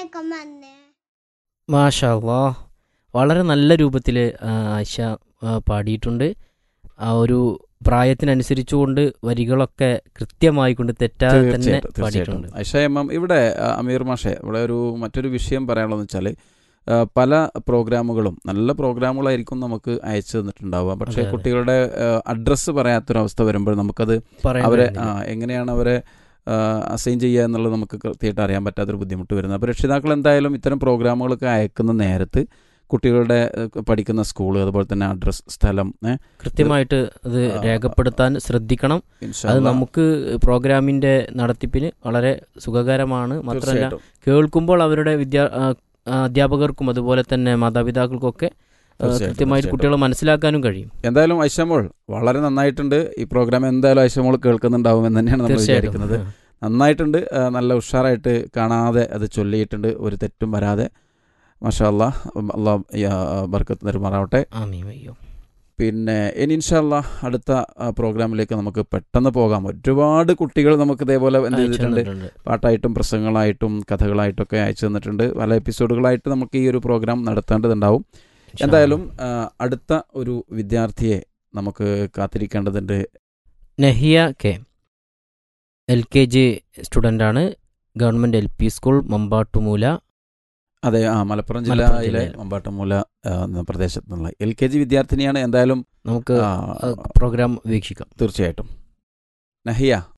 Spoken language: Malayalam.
വേഗം വന്നേ മാഷാ അല്ലാ വളരെ നല്ല രൂപത്തിൽ ആയിഷ ആ, പാടിയിട്ടുണ്ട് ആ ഒരു പ്രായത്തിനനുസരിച്ചുകൊണ്ട് വരികളൊക്കെ കൃത്യമായി കൊണ്ട് തെറ്റാതെ തന്നെ തീർച്ചയായിട്ടും തീർച്ചയായിട്ടും പാടിയിട്ടുണ്ട് ഐഷ എം എം ഇവിടെ ആ, അമീർ മാഷെ ഇവിടെ ഒരു മറ്റൊരു വിഷയം പറയാനുള്ളതെന്ന് വെച്ചാൽ പല പ്രോഗ്രാമുകളും നല്ല പ്രോഗ്രാമുകളായിരിക്കും നമുക്ക് അയച്ചു തന്നിട്ടുണ്ടാവുക പക്ഷേ അതെ, അതെ. കുട്ടികളുടെ അഡ്രസ്സ് പറയാത്തൊരവസ്ഥ വരുമ്പോൾ നമുക്കത് പറയാൻ അവരെ ആ, കഴിയുന്നില്ല. എങ്ങനെയാണ് അവരെ അസൈൻ ചെയ്യുക എന്നുള്ളത് നമുക്ക് കൃത്യമായിട്ട് അറിയാൻ പറ്റാത്തൊരു ബുദ്ധിമുട്ട് വരുന്നത് അപ്പോൾ രക്ഷിതാക്കൾ എന്തായാലും ഇത്തരം പ്രോഗ്രാമുകളൊക്കെ അയക്കുന്ന നേരത്ത് കുട്ടികളുടെ ഏഹ്, പഠിക്കുന്ന സ്കൂൾ അതുപോലെ തന്നെ അഡ്രസ് സ്ഥലം ഏ, കൃത്യമായിട്ട് അത് ആ, രേഖപ്പെടുത്താൻ ശ്രദ്ധിക്കണം ഇൻഷാ അത് അല്ലാ, നമുക്ക് പ്രോഗ്രാമിന്റെ നടത്തിപ്പിന് വളരെ സുഖകരമാണ് മാത്രമല്ല തീർച്ചയായിട്ടും കേൾക്കുമ്പോൾ അവരുടെ വിദ്യാ ആ, ആ, അധ്യാപകർക്കും അതുപോലെ തന്നെ മാതാപിതാക്കൾക്കൊക്കെ ആ, തീർച്ചയായിട്ടും, കൃത്യമായിട്ട് തീർച്ചയായിട്ടും. കുട്ടികളെ മനസ്സിലാക്കാനും കഴിയും എന്തായാലും ഐഷമോൾ വളരെ നന്നായിട്ടുണ്ട് ഈ പ്രോഗ്രാം എന്തായാലും ഐഷമോൾ കേൾക്കുന്നുണ്ടാവും എന്ന് തന്നെയാണ് നമ്മൾ വിചാരിക്കുന്നത് തീർച്ചയായിട്ടും നന്നായിട്ടുണ്ട് ആ, നല്ല ഉഷാറായിട്ട് കാണാതെ അത് ചൊല്ലിയിട്ടുണ്ട് ഒരു തെറ്റും വരാതെ മാഷാ അല്ലാ അള്ളാഹ് ബർക്കത്ത് തരുമാറാവട്ടെ ആമീൻ അയ്യോ പിന്നെ ഇനി ഇൻഷാല്ല അടുത്ത ആ, പ്രോഗ്രാമിലേക്ക് നമുക്ക് പെട്ടെന്ന് പോകാം ഒരുപാട് കുട്ടികൾ നമുക്ക് ഇതേപോലെ എന്ത് അയച്ചു ചെയ്തിട്ടുണ്ട് തന്നിട്ടുണ്ട്. പാട്ടായിട്ടും പ്രസംഗങ്ങളായിട്ടും കഥകളായിട്ടൊക്കെ അയച്ചു തന്നിട്ടുണ്ട് പല എപ്പിസോഡുകളായിട്ട് നമുക്ക് ഈ ഒരു പ്രോഗ്രാം നടത്തേണ്ടതുണ്ടാവും ഇൻഷാ എന്തായാലും ആ, അടുത്ത ഒരു വിദ്യാർത്ഥിയെ നമുക്ക് കാത്തിരിക്കേണ്ടതുണ്ട് Nahiya K L K G സ്റ്റുഡൻ്റാണ് government L P school Mambattumoola അതെ ആ മലപ്പുറം മലപ്പുറം ജില്ലയിലെ ജില്ലയിൽ. മമ്പാട്ടമൂല ആ, എന്ന പ്രദേശത്ത് നിന്നുള്ള എൽ കെ ജി വിദ്യാർത്ഥിനിയാണ് എന്തായാലും നമുക്ക് ആ, പ്രോഗ്രാം വീക്ഷിക്കാം തീർച്ചയായിട്ടും നഹിയ